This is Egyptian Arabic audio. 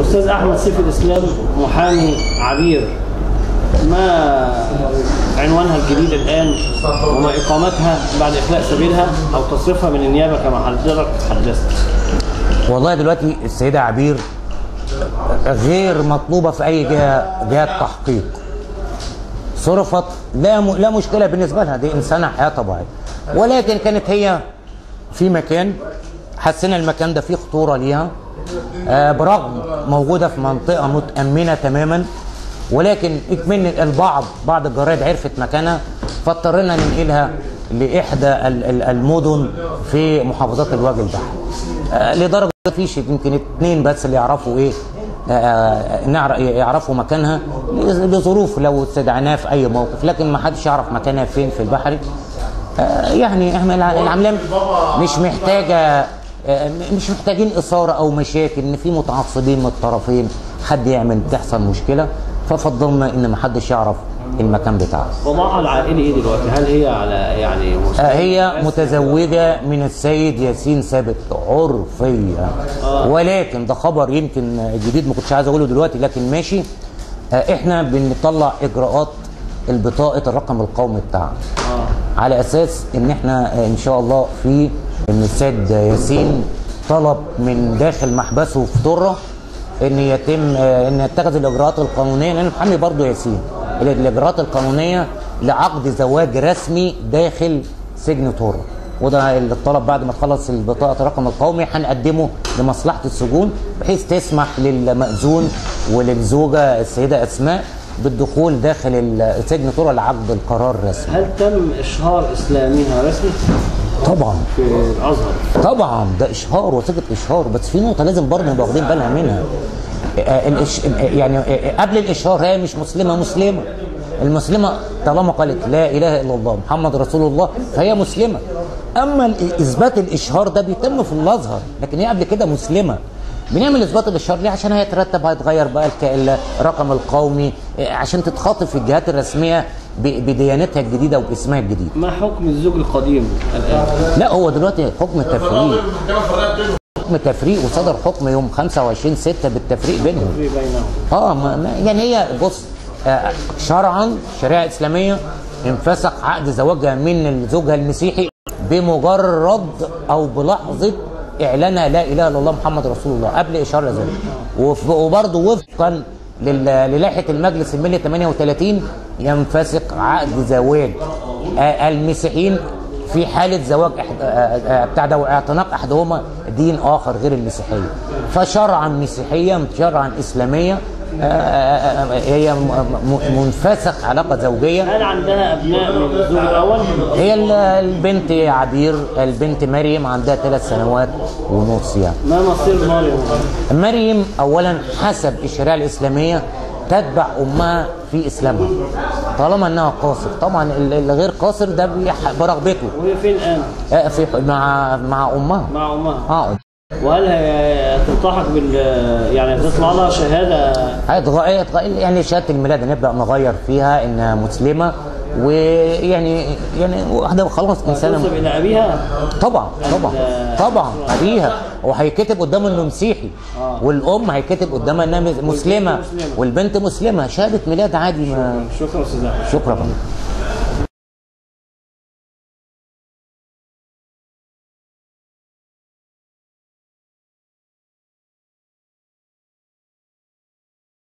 الأستاذ أحمد سيف الإسلام محامي عبير ما عنوانها الجديد الآن وما إقامتها بعد إخلاء سبيلها أو تصريفها من النيابة كما حضرتك حدثت والله دلوقتي السيدة عبير غير مطلوبة في أي جهة جهة تحقيق صرفت لا م... لا مشكلة بالنسبة لها دي إنسانة حياة طبيعية ولكن كانت هي في مكان حسينا المكان ده فيه خطورة ليها آه برغم موجودة في منطقة متأمنة تماما ولكن اكمن البعض بعض الجرايد عرفت مكانها فاضطرينا ننقلها لإحدى ال- ال- المدن في محافظات الوجه البحري آه لدرجة فيش يمكن اتنين بس اللي يعرفوا ايه آه، نعر- يعرفوا مكانها لظروف لو استدعناه في اي موقف لكن ما حدش يعرف مكانها فين في البحري آه، يعني احنا الع- العمليه مش محتاجه آه، مش محتاجين اثاره او مشاكل ان في متعصبين من الطرفين حد يعمل تحصل مشكله ففضلنا ان ما حدش يعرف المكان بتاعها وضعها العائلي إيه دلوقتي؟ هل هي على يعني مستوى آه، هي بس؟ متزوجة من السيد ياسين ثابت عرفية ولكن ده خبر يمكن جديد ما كنتش عايز اقوله دلوقتي لكن ماشي آه، احنا بنطلع اجراءات البطاقة الرقم القومي بتاعها آه. على اساس ان احنا آه، ان شاء الله في ان السيد ياسين طلب من داخل محبسه في طره ان يتم آه، ان يتخذ الاجراءات القانونيه لان المحامي برضه ياسين ال- الاجراءات القانونيه لعقد زواج رسمي داخل سجن طره وده الطلب بعد ما تخلص البطاقه الرقم القومي هنقدمه لمصلحه السجون بحيث تسمح للمأذون وللزوجه السيده اسماء بالدخول داخل السجن طره لعقد القرار الرسمي هل تم إشهار إسلامها رسمي طبعا في الأزهر؟ طبعا ده اشهار وثيقه اشهار بس في نقطه لازم برضه نبقى واخدين بالنا منها آه، الإش... يعني آه، قبل الاشهار هي مش مسلمه مسلمه المسلمه طالما قالت لا اله الا الله محمد رسول الله فهي مسلمه اما ال- اثبات الاشهار ده بيتم في الازهر لكن هي قبل كده مسلمه بنعمل اثبات الاشهار ليه عشان هيترتب هيتغير بقى الك- الرقم القومي آه، عشان تتخاطب في الجهات الرسميه ب- بديانتها الجديده وباسمها الجديد ما حكم الزوج القديم الآن؟ لا هو دلوقتي حكم تفريق حكم تفريق وصدر حكم يوم 25 6 بالتفريق بينهم في بينهم اه ما ما- يعني هي بص آه شرعا شريعه اسلاميه انفسخ عقد زواجها من زوجها المسيحي بمجرد او بلحظه اعلانها لا اله الا الله محمد رسول الله قبل اشهار ذلك وف- وبرضه وفقا لل- للائحه المجلس الملي 38 ينفسخ عقد زواج آه المسيحيين في حالة زواج أحد آه، آه، بتاع ده واعتناق أحدهما دين آخر غير المسيحية فشرعا مسيحية شرعا إسلامية آه، آه، آه، هي م- م- منفسخ علاقة زوجية هل عندها أبناء من الزوج الأول؟ هي ال- البنت عبير البنت مريم عندها ثلاث سنوات ونص يعني ما مصير مريم؟ مريم أولا حسب الشريعة الإسلامية تتبع أمها في إسلامها طالما أنها قاصر طبعا ال- الغير قاصر ده بيح- برغبته وهي فين الآن؟ آه، في مع مع أمها مع أمها اه وهل هي تلتحق بال يعني تطلع لها شهادة هيتغير يعني شهاده الميلاد نبدا نغير فيها انها مسلمه ويعني يعني واحده خلاص انسانه تنسب إلى أبيها؟ طبعا طبعا طبعا ابيها وهيكتب قدامه انه مسيحي والام هيكتب قدامها انها مسلمه مسلمة. والبنت مسلمه شهاده ميلاد عادي ما شكرا أستاذ أحمد. شكرا